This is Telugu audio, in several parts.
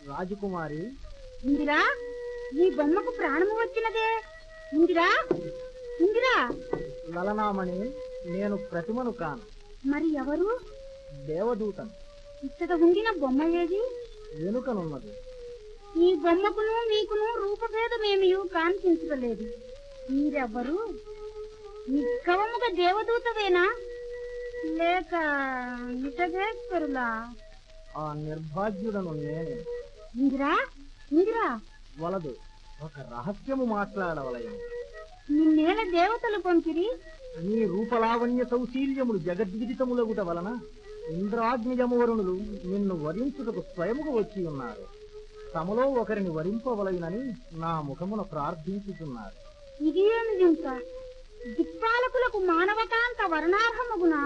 రాజకుమారి ఇందిరా నీ బొమ్మకు ప్రాణము వచ్చినదే ఇందిరా ఇందిరా లలనామణి నేను ప్రతిమను కాను మరి ఎవరు దేవదూతను ఇచ్చట ఉండిన బొమ్మ ఏది వెనుకనున్నది ఈ బొమ్మకును నీకును రూపభేదమేమీ కాన్పించలేదు మీరెవ్వరు నిక్కవముగా దేవదూతవేనా లేక నిటగేశ్వరులా ఆ నిర్భాగ్యుడను నేనే ఇందిరా ఇందిరా వలదు ఒక రహస్యము మాట్లాడవలయం నిన్నేల దేవతలు పంపిరి నీ రూపలావణ్య సౌశీల్యములు జగద్విదితములగుట వలన ఇంద్రాగ్నియమవరుణులు నిన్ను వరించుటకు స్వయముగా వచ్చి ఉన్నారు తమలో ఒకరిని వరింపవలయునని నా ముఖమున ప్రార్థించుతున్నారు ఇది ఏమి వింత దిక్పాలకులకు మానవకాంత వర్ణార్హమగునా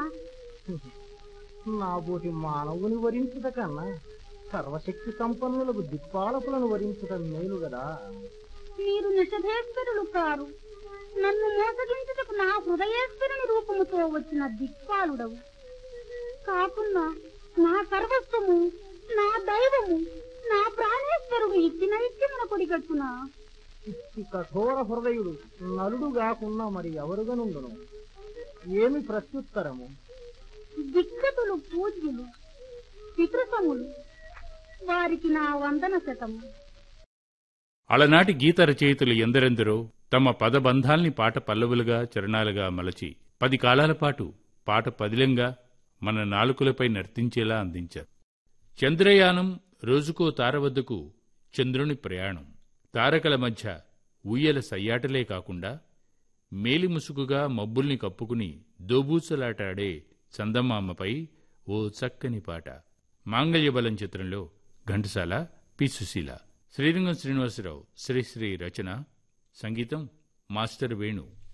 నా బోటి మానవుని వరించుట కన్నా సర్వశక్తి సంపన్నులకు దిక్పాలకులను వరించుట మేలు గదా మీరు నిషధేశ్వరులు కారు నన్ను మోసగించుటకు నా హృదయేశ్వరుని రూపముతో వచ్చిన దిక్పాలుడవు కాకున్నా నా సర్వస్వము నా దైవము నా ప్రాణేశ్వరుడు ఇచ్చిన ఇత్యమున కొడిగట్టునా ఇట్టి కఠోర హృదయుడు నలుడు కాకుండా మరి ఎవరుగనుండును ఏమి ప్రత్యుత్తరము దిక్కతులు పూజ్యులు పితృసములు వారికి నా వందన శతము అలనాటి గీత రచయితలు ఎందరెందరో తమ పదబంధాల్ని పాట పల్లవులుగా చరణాలుగా మలచి పది కాలాల పాటు పాట పదిలంగా మన నాలుకలపై నర్తించేలా అందించారు చంద్రయానం రోజుకో తార వద్దకు చంద్రుని ప్రయాణం తారకల మధ్య ఉయ్యల సయ్యాటలే కాకుండా మేలిముసుగుగా మబ్బుల్ని కప్పుకుని దోబూసలాటాడే చందమామపై ఓ చక్కని పాట మాంగళ్యబలం చిత్రంలో ఘంటసాల పి సుశీల శ్రీరంగం శ్రీనివాసరావు శ్రీశ్రీ రచన సంగీతం మాస్టర్ వేణు